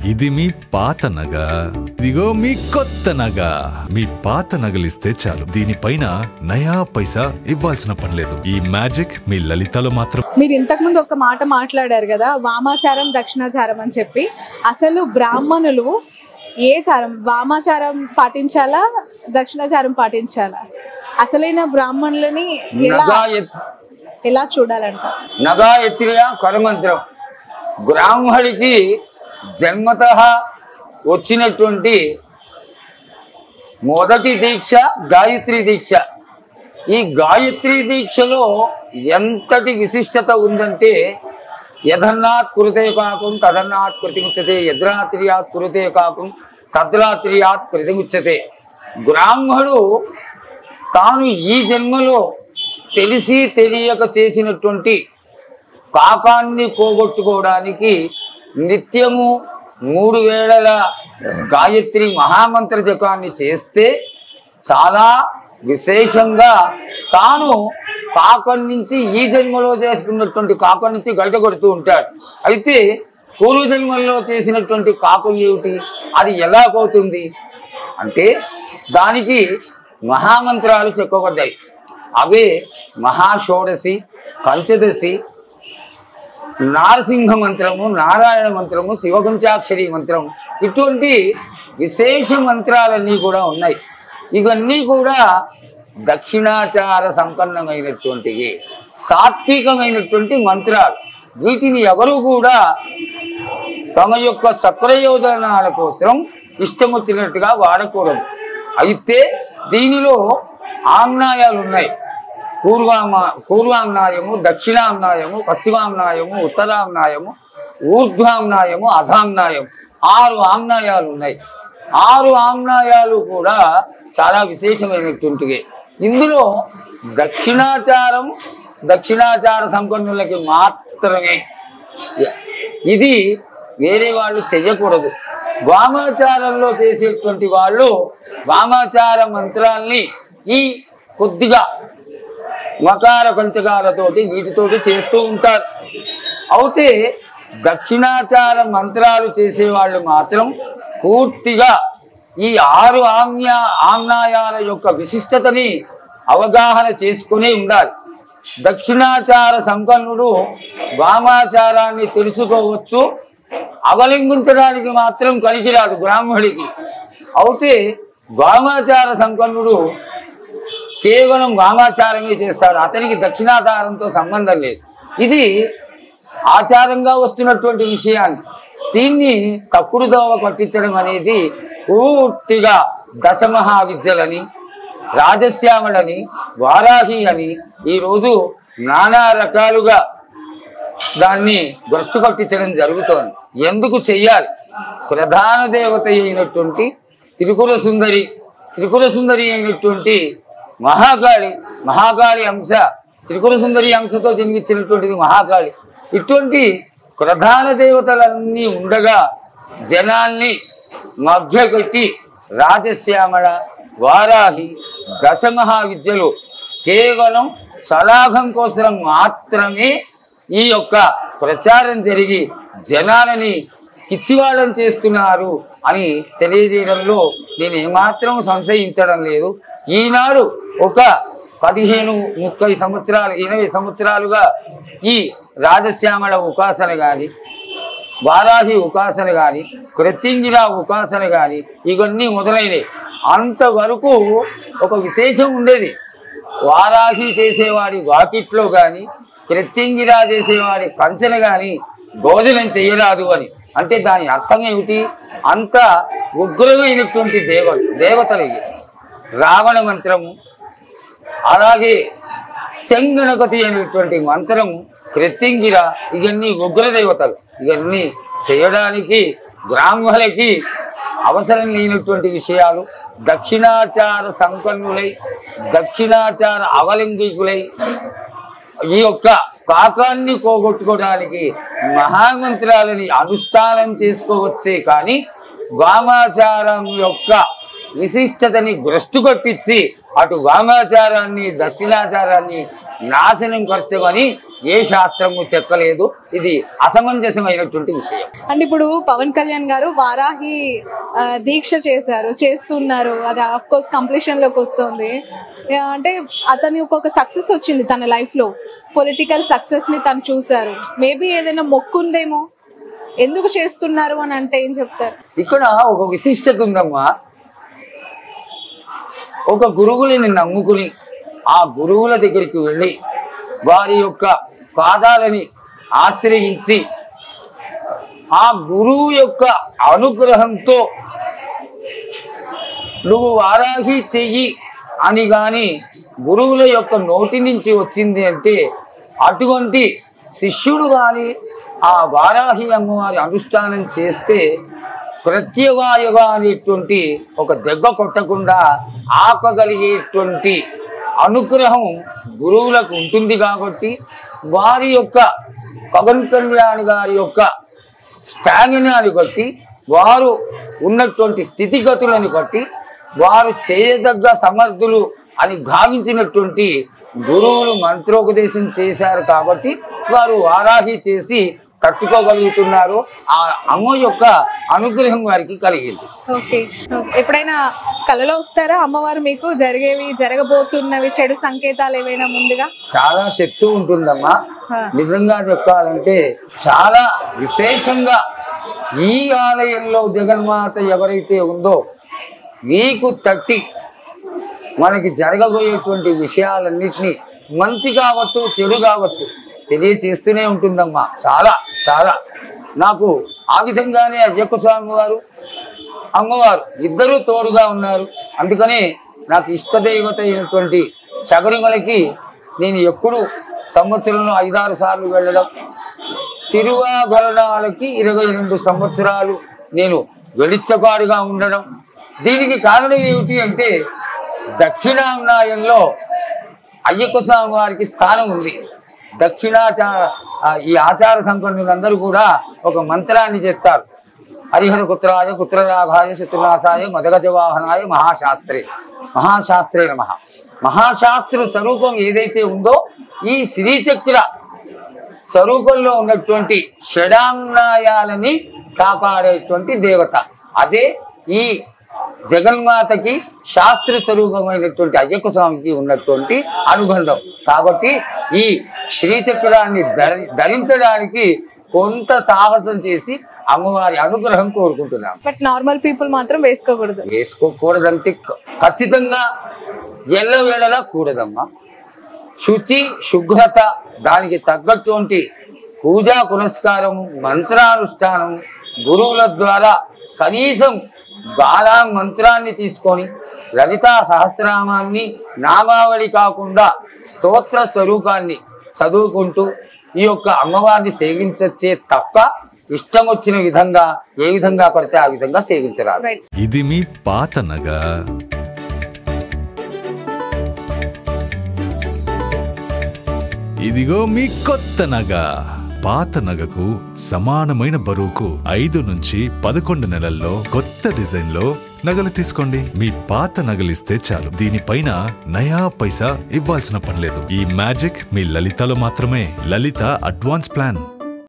ఇది మీ పాత నగ ఇదిగో మీ కొత్త నగ మీ పాత నగలిస్తే చాలు దీనిపైన నయా పైసా ఇవ్వాల్సిన పని లేదు ఈ మ్యాజిక్ మీ లలితలో మాత్రం మీరు ఇంతకు ముందు ఒక మాట మాట్లాడారు కదా వామాచారం దక్షిణాచారం అని చెప్పి అసలు బ్రాహ్మణులు ఏ చారం వామాచారం పాటించాలా దక్షిణాచారం పాటించాలా అసలైన బ్రాహ్మణులని ఎలా నగా ఎత్- ఎలా చూడాలంట నగా ఎత్తిన కరమంత్రం బ్రాహ్మడికి జన్మత వచ్చినటువంటి మొదటి దీక్ష గాయత్రి దీక్ష ఈ గాయత్రి దీక్షలో ఎంతటి విశిష్టత ఉందంటే యథన్నాత్ కురుతే కాకం తదన్నాత్ కృతిముచ్చతే యద్రాత్రియాత్ కురుతే కాకం తద్రాత్రియాత్ కృతిముచ్చతే బ్రాహ్మడు తాను ఈ జన్మలో తెలిసి తెలియక చేసినటువంటి పాపాన్ని పోగొట్టుకోవడానికి నిత్యము మూడు వేళల గాయత్రి మహామంత్ర జపాన్ని చేస్తే చాలా విశేషంగా తాను కాకం నుంచి ఈ జన్మలో చేసుకున్నటువంటి కాకం నుంచి గయట కొడుతూ ఉంటాడు అయితే పూర్వ జన్మల్లో చేసినటువంటి కాకం ఏమిటి అది ఎలా పోతుంది అంటే దానికి మహామంత్రాలు చెక్కబడ్డాయి అవే మహాషోడశి పంచదశి నారసింహ మంత్రము నారాయణ మంత్రము శివపంచాక్షరి మంత్రం ఇటువంటి విశేష మంత్రాలన్నీ కూడా ఉన్నాయి ఇవన్నీ కూడా దక్షిణాచార సంపన్నమైనటువంటి సాత్వికమైనటువంటి మంత్రాలు వీటిని ఎవరు కూడా తమ యొక్క సప్రయోజనాల కోసం ఇష్టం వచ్చినట్టుగా వాడకూడదు అయితే దీనిలో ఆమ్నాయాలు ఉన్నాయి పూర్వామ పూర్వామ్నాయము దక్షిణామ్నాయము పశ్చిమామ్నాయము ఉత్తరామ్నాయము ఊర్ధ్వామ్నాయము అధామ్నాయం ఆరు ఆమ్నాయాలు ఉన్నాయి ఆరు ఆమ్నాయాలు కూడా చాలా విశేషమైనటువంటివి ఇందులో దక్షిణాచారం దక్షిణాచార సంపన్నులకి మాత్రమే ఇది వేరే వాళ్ళు చెయ్యకూడదు వామాచారంలో చేసేటువంటి వాళ్ళు వామాచార మంత్రాల్ని ఈ కొద్దిగా మకార పంచకాలతోటి వీటితోటి చేస్తూ ఉంటారు అయితే దక్షిణాచార మంత్రాలు చేసేవాళ్ళు మాత్రం పూర్తిగా ఈ ఆరు ఆమ్యా ఆమ్నాయాల యొక్క విశిష్టతని అవగాహన చేసుకునే ఉండాలి దక్షిణాచార సంపన్నుడు వామాచారాన్ని తెలుసుకోవచ్చు అవలంబించడానికి మాత్రం కలిగిరాదు బ్రాహ్మడికి అయితే వామాచార సంపన్నుడు కేవలం వామాచారమే చేస్తాడు అతనికి దక్షిణాచారంతో సంబంధం లేదు ఇది ఆచారంగా వస్తున్నటువంటి విషయాన్ని దీన్ని తప్పుడు దోవ పట్టించడం అనేది పూర్తిగా దశమహావిద్యలని రాజశ్యామలని వారాహి అని ఈరోజు నానా రకాలుగా దాన్ని భ్రష్టు పట్టించడం జరుగుతోంది ఎందుకు చెయ్యాలి ప్రధాన దేవత అయినటువంటి త్రిపుర సుందరి త్రిపుర సుందరి అయినటువంటి మహాకాళి మహాకాళి అంశ త్రిపుర సుందరి అంశతో జన్మించినటువంటిది మహాకాళి ఇటువంటి ప్రధాన దేవతలన్నీ ఉండగా జనాల్ని మభ్యపెట్టి రాజశ్యామల వారాహి దశమహావిద్యలు కేవలం సలాభం కోసం మాత్రమే ఈ యొక్క ప్రచారం జరిగి జనాలని పిచ్చివాళ్ళం చేస్తున్నారు అని తెలియజేయడంలో నేను ఏమాత్రం సంశయించడం లేదు ఈనాడు ఒక పదిహేను ముప్పై సంవత్సరాలు ఇరవై సంవత్సరాలుగా ఈ రాజశ్యామల ఉపాసన కానీ వారాహి ఉపాసన కానీ కృత్యంగిర ఉపాసన కానీ ఇవన్నీ మొదలైనవి అంతవరకు ఒక విశేషం ఉండేది వారాహి చేసేవాడి వాకిట్లో కానీ కృత్యంగిరా చేసేవాడి కంచెన కానీ భోజనం చేయరాదు అని అంటే దాని అర్థం ఏమిటి అంత ఉగ్రమైనటువంటి దేవ దేవతలు ఇవి. రావణ మంత్రము అలాగే చెంగణపతి అనేటువంటి మంత్రము కృత్యంగిర ఇవన్నీ ఉగ్రదేవతలు ఇవన్నీ చేయడానికి బ్రాహ్మణులకి అవసరం లేనటువంటి విషయాలు దక్షిణాచార సంపన్నులై దక్షిణాచార అవలంబికులై ఈ యొక్క పాకాన్ని పోగొట్టుకోవడానికి మహామంత్రాలని అనుష్ఠానం చేసుకోవచ్చే కానీ వామాచారం యొక్క విశిష్టతని భ్రష్టు కొట్టించి అటు వామాచారాన్ని దక్షిణాచారాన్ని నాశనం ఖర్చుకొని ఏ శాస్త్రము చెప్పలేదు ఇది అసమంజసమైనటువంటి విషయం అంటే ఇప్పుడు పవన్ కళ్యాణ్ గారు వారాహి ఆ, దీక్ష చేశారు చేస్తున్నారు అది ఆఫ్ కోర్స్ కంప్లీషన్ లోకి వస్తుంది ఆ, అంటే అతని ఒక సక్సెస్ వచ్చింది తన లైఫ్ లో పొలిటికల్ సక్సెస్ ని తను చూశారు మేబీ ఏదైనా మొక్కుందేమో ఎందుకు చేస్తున్నారు అని అంటే ఏం చెప్తారు ఇక్కడ ఒక విశిష్టత ఉందమ్మా ఒక గురువులని నమ్ముకుని ఆ గురువుల దగ్గరికి వెళ్ళి వారి యొక్క పాదాలని ఆశ్రయించి ఆ గురువు యొక్క అనుగ్రహంతో నువ్వు వారాహి చెయ్యి అని గాని గురువుల యొక్క నోటి నుంచి వచ్చింది అంటే అటువంటి శిష్యుడు కానీ ఆ వారాహి అమ్మవారి అనుష్ఠానం చేస్తే ప్రత్యవాయుగా అనేటువంటి ఒక దెబ్బ కొట్టకుండా ఆపగలిగేటువంటి అనుగ్రహం గురువులకు ఉంటుంది కాబట్టి వారి యొక్క పవన్ కళ్యాణ్ గారి యొక్క స్టామినాని బట్టి వారు ఉన్నటువంటి స్థితిగతులను బట్టి వారు చేయదగ్గ సమర్థులు అని భావించినటువంటి గురువులు మంత్రోపదేశం చేశారు కాబట్టి వారు వారాహి చేసి తట్టుకోగలుగుతున్నారు ఆ అమ్మ యొక్క అనుగ్రహం వారికి కలిగింది ఓకే ఎప్పుడైనా కలలో వస్తారా అమ్మవారు మీకు జరిగేవి జరగబోతున్నవి చెడు సంకేతాలు ఏవైనా ముందుగా చాలా చెప్తూ ఉంటుందమ్మా ఆ. నిజంగా చెప్పాలంటే చాలా విశేషంగా ఈ ఆలయంలో జగన్మాత ఎవరైతే ఉందో నీకు తట్టి మనకి జరగబోయేటువంటి విషయాలన్నిటినీ మంచి కావచ్చు చెడు కావచ్చు తెలియచేస్తూనే ఉంటుందమ్మా చాలా చాలా నాకు ఆ విధంగానే అయ్యప్ప స్వామి వారు అమ్మవారు ఇద్దరూ తోడుగా ఉన్నారు అందుకనే నాకు ఇష్టదైవత అయినటువంటి శబరిమలకి నేను ఎప్పుడు సంవత్సరంలో ఐదారు సార్లు వెళ్ళడం తిరువాభరణాలకి ఇరవై రెండు సంవత్సరాలు నేను వెలిచ్చగాడుగా ఉండడం దీనికి కారణం ఏమిటి అంటే దక్షిణాన్నాయంలో అయ్యప్ప స్వామి వారికి స్థానం ఉంది దక్షిణాచార ఆ, ఈ ఆచార సంపన్నులందరూ కూడా ఒక మంత్రాన్ని చెప్తారు హరిహర పుత్రాయ పుత్రరాఘాయ శత్రునాశాయ మదగజ వాహనాయ మహాశాస్త్రే మహాశాస్త్రే నమ మహాశాస్త్ర స్వరూపం ఏదైతే ఉందో ఈ శ్రీచక్ర స్వరూపంలో ఉన్నటువంటి షడాన్నాయాలని కాపాడేటువంటి దేవత అదే ఈ జగన్మాతకి శాస్త్ర స్వరూపమైనటువంటి అయ్యప్ప స్వామికి ఉన్నటువంటి అనుబంధం కాబట్టి ఈ శ్రీచక్రాన్ని ధరి ధరించడానికి కొంత సాహసం చేసి అమ్మవారి అనుగ్రహం కోరుకుంటున్నాం బట్ నార్మల్ పీపుల్ మాత్రం వేసుకోకూడదు వేసుకోకూడదంటే క- ఖచ్చితంగా ఎల్లవేళలా కూడదమ్మా శుచి శుభ్రత దానికి తగ్గటువంటి పూజా పునస్కారము మంత్రానుష్ఠానం గురువుల ద్వారా కనీసం బాలా మంత్రాన్ని తీసుకొని లలితా సహస్రనామాన్ని నామావళి కాకుండా స్తోత్ర స్వరూపాన్ని చదువుకుంటూ ఈ యొక్క అమ్మవారిని సేవించచ్చే తప్ప ఇష్టం వచ్చిన విధంగా ఏ విధంగా పడితే ఆ విధంగా సేవించరాదు రైట్ ఇది మీ పాత నగ ఇదిగో మీ కొత్త నగ పాత నగకు సమానమైన బరువుకు ఐదు నుంచి పదకొండు నెలల్లో కొత్త డిజైన్ లో నగలు తీసుకోండి మీ పాత నగలిస్తే చాలు దీనిపైన నయా పైసా ఇవ్వాల్సిన పనిలేదు ఈ మ్యాజిక్ మీ లలితలో మాత్రమే లలిత అడ్వాన్స్ ప్లాన్